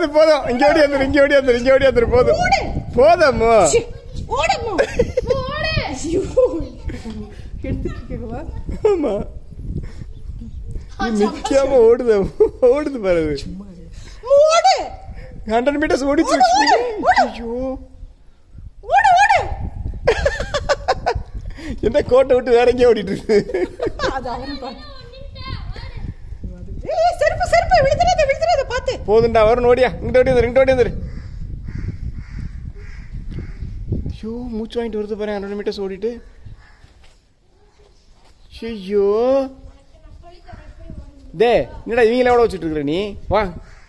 போதும் போதும் இங்க ஓடி வந்துரு இங்க ஓடி வந்துரு இங்க ஓடி வந்துரு போதும் ஓடு. போதம்மா சி, ஓடம்மா ஓடு ஐயோ எடுத்துட்டு இருக்கேவா ஆமா நீ நிக்காம ஓடுது ஓடுது பாரு அது. ஓடு ஹண்ட்ரட் மீட்டர்ஸ் ஓடிச்சு ஓடு, ஓடு, ஓடு. ஐயோ ஓடு ஓடு என்ன கோட்டை விட்டு வேற எங்கேயோ ஓடிட்டு இருக்கு அது அவரும் பார்த்து ஏய் செருப்பு செருப்பு விழுந்துடாத விழுந்துடாத பார்த்து போதுண்டா வரணும் ஓடியா இங்கிட்ட ஓடி வந்துரு இங்கிட்ட ஓடி வந்துரு ஐயோ மூச்சு வாங்கிட்டு வருது பாரு ஹண்ட்ரட் மீட்டர்ஸ் ஓடிட்டு ஐயோ டே என்னடா இவங்கள எவ்வளோ வச்சுட்டு இருக்கிற நீ வா